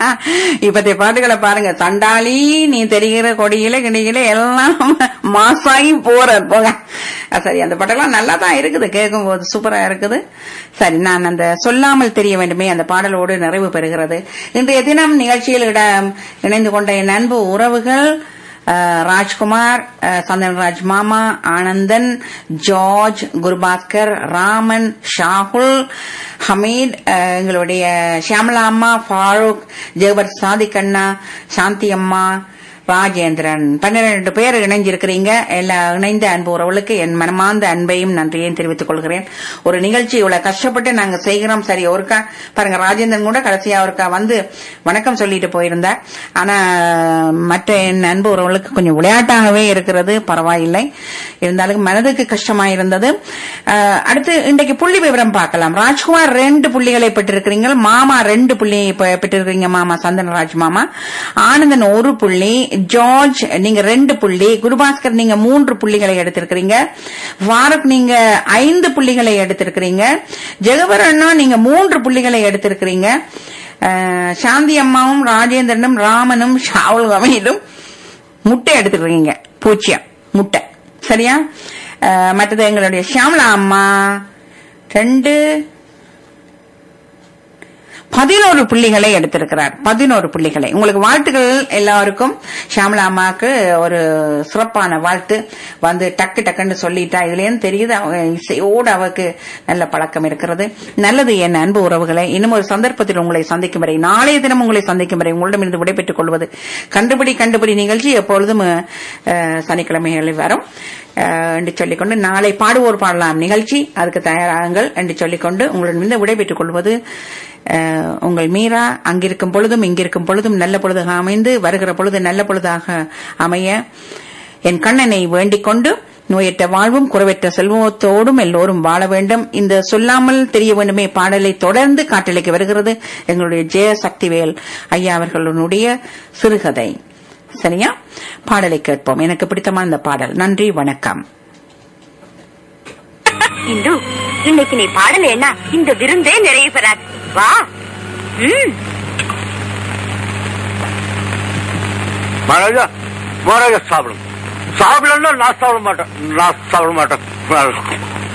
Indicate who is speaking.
Speaker 1: இப்பத்திய பாட்டுகளை பாருங்க தண்டாளி நீ தெரிகிற கொடியில கிடியில எல்லாம் மாசாகி போற போங்க அஹ் சரி அந்த பாட்டெல்லாம் நல்லா தான் இருக்குது கேட்கும் போது சூப்பரா இருக்குது சரி நான் அந்த சொல்லாமல் தெரிய வேண்டுமே அந்த பாடலோடு நிறைவு பெறுகிறது இன்றைய தினம் நிகழ்ச்சியில் இடம் இணைந்து கொண்ட என் அன்பு உறவுகள் அஹ், ராஜ்குமார் அஹ், சந்தன்ராஜ் மாமா ஆனந்தன் ஜார்ஜ் குருபாஸ்கர் ராமன் ஷாகுல் ஹமீத் அஹ், எங்களுடைய ஷியாமலா அம்மா ஃபாரூக் ஜெகபர் சாதிக் அண்ணா சாந்தி அம்மா ராஜேந்திரன் பன்னிரண்டு பேர் இணைஞ்சிருக்கிறீங்க எல்லா இணைந்த அன்பு உறவுகளுக்கு என் மனமார்ந்த அன்பையும் நன்றியையும் தெரிவித்துக் கொள்கிறேன் ஒரு நிகழ்ச்சி இவ்வளவு கஷ்டப்பட்டு நாங்க செய்கிறோம் சரி ஒருக்கா பாருங்க ராஜேந்திரன் கூட கடைசியா ஒருக்கா வந்து வணக்கம் சொல்லிட்டு போயிருந்தார் ஆனா மற்ற என் அன்பு உறவுகளுக்கு கொஞ்சம் விளையாட்டாகவே இருக்கிறது பரவாயில்லை இருந்தாலும் மனதுக்கு கஷ்டமா இருந்தது அஹ், அடுத்து இன்றைக்கு புள்ளி விவரம் பார்க்கலாம் ராஜ்குமார் ரெண்டு புள்ளிகளை பெற்றிருக்கிறீங்க மாமா ரெண்டு புள்ளி பெ- பெற்றிருக்கிறீங்க மாமா சந்தனராஜ் மாமா ஆனந்தன் ஒரு புள்ளி ஜார்ஜ் நீங்க ரெண்டு புள்ளி குருபாஸ்கர் நீங்க மூன்று புள்ளிகளை எடுத்திருக்கிறீங்க ஃபாரூக் நீங்க ஐந்து புள்ளிகளை எடுத்திருக்கிறீங்க ஜெகபர் அண்ணா நீங்க மூன்று புள்ளிகளை எடுத்திருக்கிறீங்க அஹ், சாந்தி அம்மாவும் ராஜேந்திரனும் ராமனும் ஷாவுல் கமீலும் முட்டை எடுத்துக்கிறீங்க பூச்சியம் முட்டை சரியா அஹ், மற்றது எங்களுடைய ஷியாமலா அம்மா ரெண்டு பதினோரு புள்ளிகளை எடுத்திருக்கிறார் பதினோரு புள்ளிகளை உங்களுக்கு வாழ்த்துக்கள் எல்லாருக்கும் ஷியாமலா அம்மாவுக்கு ஒரு சிறப்பான வாழ்த்து வந்து டக்கு டக்குன்னு சொல்லிட்டா இதுலேயும் தெரியுது அவங்க இசையோடு அவருக்கு நல்ல பழக்கம் இருக்கிறது நல்லது என் அன்பு உறவுகளை இன்னும் ஒரு சந்தர்ப்பத்தில் உங்களை சந்திக்கும் வரை நாளைய தினம் உங்களை சந்திக்கும் வரை உங்களிடமிருந்து விடைபெற்றுக் கொள்வது கண்டுபிடி கண்டுபிடி நிகழ்ச்சி எப்பொழுதும் அஹ், சனிக்கிழமைகளில் வரும் அஹ், என்று சொல்லிக்கொண்டு நாளை பாடுவோர் பாடலாம் நிகழ்ச்சி அதுக்கு தயாராகுங்கள் என்று சொல்லிக்கொண்டு உங்களிடமிருந்து விடைபெற்றுக் கொள்வது அஹ், உங்கள் மீரா அங்கிருக்கும் பொழுதும் இங்கிருக்கும் பொழுதும் நல்ல பொழுதாக அமைந்து வருகிற பொழுது நல்ல பொழுதாக அமைய என் கண்ணனை வேண்டிக் கொண்டு நோயற்ற வாழ்வும் குறைவற்ற செல்வத்தோடும் எல்லோரும் வாழ வேண்டும் இந்த சொல்லாமல் தெரிய வேண்டுமே பாடலை தொடர்ந்து காட்டலைக்கு வருகிறது எங்களுடைய ஜெய சக்திவேல் ஐயா அவர்களுடைய சிறுகதை சரியா பாடலை கேட்போம் எனக்கு பிடித்தமான இந்த பாடல் நன்றி வணக்கம்
Speaker 2: இந்து இன்னைக்கு நீ பாடலைன்னா இந்த விருந்தே நிறைவு பெறாது வா ம்
Speaker 3: மகாராஜா மகாராஜா சாப்பிடும் சாப்பிடலன்னா நான் சாப்பிட மாட்டேன் நான் சாப்பிட மாட்டேன்